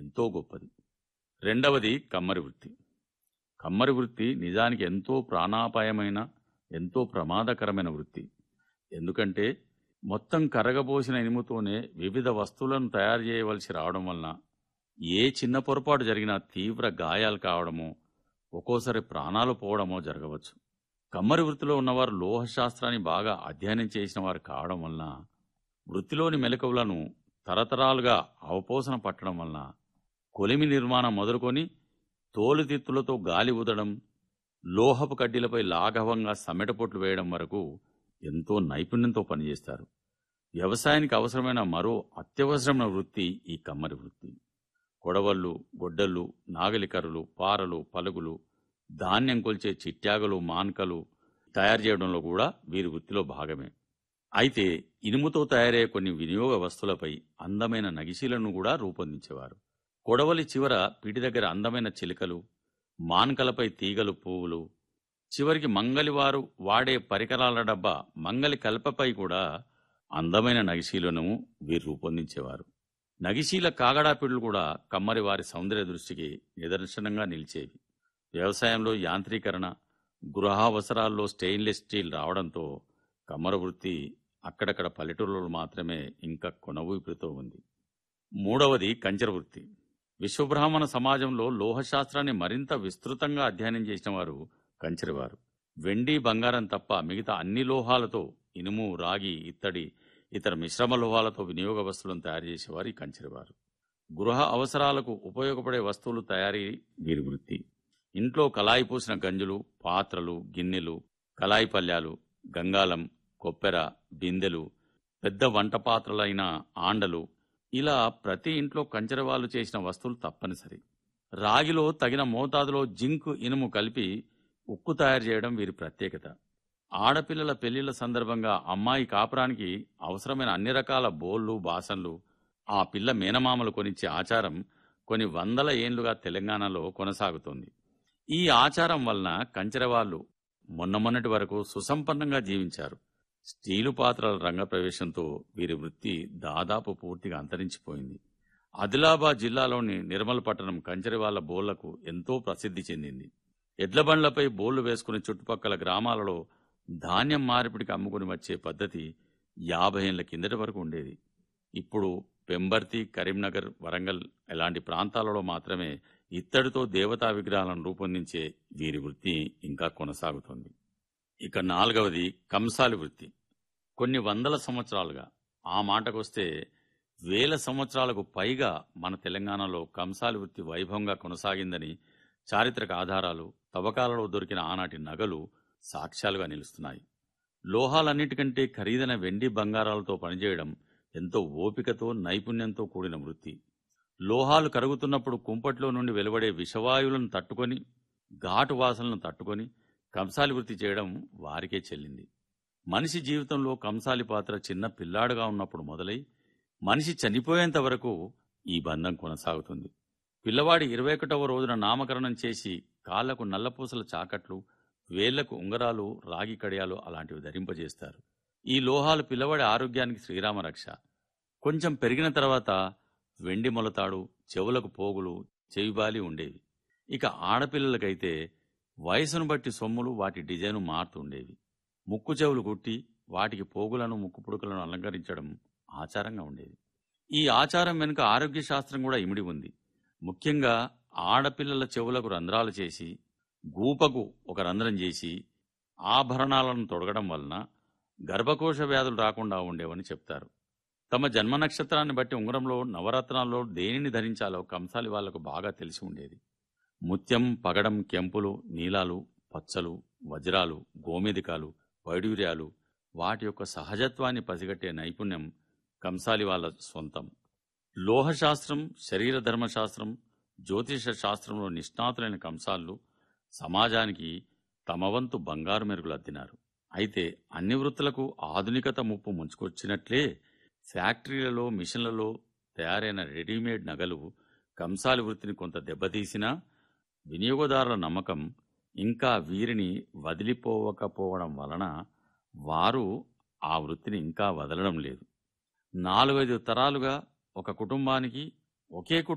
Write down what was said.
ఎంతో గొప్పది రెండవది కమ్మరి వృత్తి కమ్మరి వృత్తి నిజానికి ఎంతో ప్రాణాపాయమైన ఎంతో ప్రమాదకరమైన వృత్తి ఎందుకంటే మొత్తం కరగబోసిన ఇనుముతోనే వివిధ వస్తువులను తయారు చేయవలసి రావడం వలన ఏ చిన్న పొరపాటు జరిగినా తీవ్ర గాయాలు కావడమో ఒక్కోసారి ప్రాణాలు పోవడమో జరగవచ్చు కమ్మరి వృత్తిలో ఉన్నవారు లోహ శాస్త్రాన్ని బాగా అధ్యయనం చేసిన వారు కావడం వలన వృత్తిలోని మెలకువలను తరతరాలుగా అవపోసన పట్టడం వలన కొలిమి నిర్మాణం మొదలుకొని తోలుతిత్తులతో గాలి ఊదడం లోహపు కడ్డీలపై లాఘవంగా సమెటపొట్లు వేయడం వరకు ఎంతో నైపుణ్యంతో పనిచేస్తారు వ్యవసాయానికి అవసరమైన మరో అత్యవసరమైన వృత్తి ఈ కమ్మరి వృత్తి కొడవళ్ళు గొడ్డళ్ళు నాగలికర్రలు పారలు పలుగులు ధాన్యం కొల్చే చిట్యాగలు మాన్కలు తయారు చేయడంలో కూడా వీరి వృత్తిలో భాగమే అయితే ఇనుముతో తయారయ్యే కొన్ని వినియోగ వస్తువులపై అందమైన నగిశీలను కూడా రూపొందించేవారు కొడవలి చివర పిటి దగ్గర అందమైన చిలుకలు మాన్కలపై తీగలు పువ్వులు చివరికి మంగలివారు వాడే పరికరాల డబ్బా మంగలి కల్పపై కూడా అందమైన నగిశీలను వీరు రూపొందించేవారు నగిశీల కాగడాపిడులు కూడా కమ్మరి వారి సౌందర్య దృష్టికి నిదర్శనంగా నిలిచేవి వ్యవసాయంలో యాంత్రీకరణ గృహావసరాల్లో స్టెయిన్లెస్ స్టీల్ రావడంతో కమ్మర వృత్తి అక్కడక్కడ పల్లెటూరులో మాత్రమే ఇంకా కొనవూపిరితో ఉంది మూడవది కంచర వృత్తి విశ్వబ్రాహ్మణ సమాజంలో లోహశాస్త్రాన్ని మరింత విస్తృతంగా అధ్యయనం చేసిన వారు కంచెరవారు వెండి బంగారం తప్ప మిగతా అన్ని లోహాలతో ఇనుము రాగి ఇత్తడి ఇతర మిశ్రమ లోహాలతో వినియోగ వస్తువులను తయారు చేసేవారు ఈ కంచెరవారు గృహ అవసరాలకు ఉపయోగపడే వస్తువులు తయారీ వీరి వృత్తి ఇంట్లో కలాయి పూసిన గంజులు పాత్రలు గిన్నెలు కలాయి పల్యాలు గంగాలం కొప్పెర బిందెలు పెద్ద వంట పాత్రలైన ఆండలు ఇలా ప్రతి ఇంట్లో కంచెరవాళ్ళు చేసిన వస్తువులు తప్పనిసరి రాగిలో తగిన మోతాదులో జింక్ ఇనుము కలిపి ఉక్కు తయారు చేయడం వీరి ప్రత్యేకత ఆడపిల్లల పెళ్లిళ్ల సందర్భంగా అమ్మాయి కాపురానికి అవసరమైన అన్ని రకాల బోళ్లు బాసన్లు ఆ పిల్ల మేనమామలు కొనిచ్చే ఆచారం కొన్ని వందల ఏండ్లుగా తెలంగాణలో కొనసాగుతోంది ఈ ఆచారం వలన కంచెరవాళ్లు మొన్న మొన్నటి వరకు సుసంపన్నంగా జీవించారు స్టీలు పాత్రల రంగప్రవేశంతో వీరి వృత్తి దాదాపు పూర్తిగా అంతరించిపోయింది ఆదిలాబాద్ జిల్లాలోని నిర్మల్ పట్టణం కంచెరవాళ్ల బోళ్లకు ఎంతో ప్రసిద్ధి చెందింది ఎడ్ల బండ్లపై బోళ్లు వేసుకుని చుట్టుపక్కల గ్రామాలలో ధాన్యం మార్పిడికి అమ్ముకుని వచ్చే పద్ధతి యాభై ఏళ్ల కిందటి వరకు ఉండేది ఇప్పుడు పెంబర్తి కరీంనగర్ వరంగల్ ఇలాంటి ప్రాంతాలలో మాత్రమే ఇత్తడితో దేవతా విగ్రహాలను రూపొందించే వీరి వృత్తి ఇంకా కొనసాగుతోంది ఇక నాలుగవది కంసాలి వృత్తి కొన్ని వందల సంవత్సరాలుగా ఆ మాటకొస్తే వేల సంవత్సరాలకు పైగా మన తెలంగాణలో కంసాలి వృత్తి వైభవంగా కొనసాగిందని చారిత్రక ఆధారాలు తవ్వకాలలో దొరికిన ఆనాటి నగలు సాక్ష్యాలుగా నిలుస్తున్నాయి లోహాలన్నిటికంటే ఖరీదైన వెండి బంగారాలతో పనిచేయడం ఎంతో ఓపికతో నైపుణ్యంతో కూడిన వృత్తి లోహాలు కరుగుతున్నప్పుడు కుంపట్లో నుండి వెలువడే విషవాయువులను తట్టుకొని ఘాటు వాసనలను తట్టుకొని కంసాలి వృత్తి చేయడం వారికే చెల్లింది మనిషి జీవితంలో కంసాలి పాత్ర చిన్న పిల్లాడుగా ఉన్నప్పుడు మొదలై మనిషి చనిపోయేంత వరకు ఈ బంధం కొనసాగుతుంది పిల్లవాడి ఇరవై ఒకటవ రోజున నామకరణం చేసి కాళ్లకు నల్లపూసల చాకట్లు వేళ్లకు ఉంగరాలు రాగి కడియాలు అలాంటివి ధరింపజేస్తారు ఈ లోహాలు పిల్లవాడి ఆరోగ్యానికి శ్రీరామ రక్ష కొంచెం పెరిగిన తర్వాత వెండి మొలతాడు చెవులకు పోగులు చెవిబాలి ఉండేవి ఇక ఆడపిల్లలకైతే వయసును బట్టి సొమ్ములు వాటి డిజైను మారుతూ ఉండేవి ముక్కు చెవులు కుట్టి వాటికి పోగులను ముక్కు పుడుకలను అలంకరించడం ఆచారంగా ఉండేది ఈ ఆచారం వెనుక ఆరోగ్య శాస్త్రం కూడా ఇమిడి ఉంది ముఖ్యంగా ఆడపిల్లల చెవులకు రంధ్రాలు చేసి గూపకు ఒక రంధ్రం చేసి ఆభరణాలను తొడగడం వలన గర్భకోశ వ్యాధులు రాకుండా ఉండేవని చెప్తారు తమ జన్మ నక్షత్రాన్ని బట్టి ఉంగరంలో నవరత్నాల్లో దేనిని ధరించాలో కంసాలి వాళ్లకు బాగా తెలిసి ఉండేది ముత్యం పగడం కెంపులు నీలాలు పచ్చలు వజ్రాలు గోమేదికాలు వైడూర్యాలు వాటి యొక్క సహజత్వాన్ని పసిగట్టే నైపుణ్యం కంసాలి వాళ్ళ సొంతం లోహశాస్త్రం శరీర ధర్మశాస్త్రం జ్యోతిష శాస్త్రంలో నిష్ణాతులైన కంసాళ్ళు సమాజానికి తమ వంతు బంగారు మెరుగులు అద్దినారు అయితే అన్ని వృత్తులకు ఆధునికత ముప్పు ముంచుకొచ్చినట్లే ఫ్యాక్టరీలలో మిషన్లలో తయారైన రెడీమేడ్ నగలు కంసాలి వృత్తిని కొంత దెబ్బతీసినా వినియోగదారుల నమ్మకం ఇంకా వీరిని వదిలిపోవకపోవడం వలన వారు ఆ వృత్తిని ఇంకా వదలడం లేదు నాలుగైదు తరాలుగా ఒక కుటుంబానికి ఒకే కుటుంబం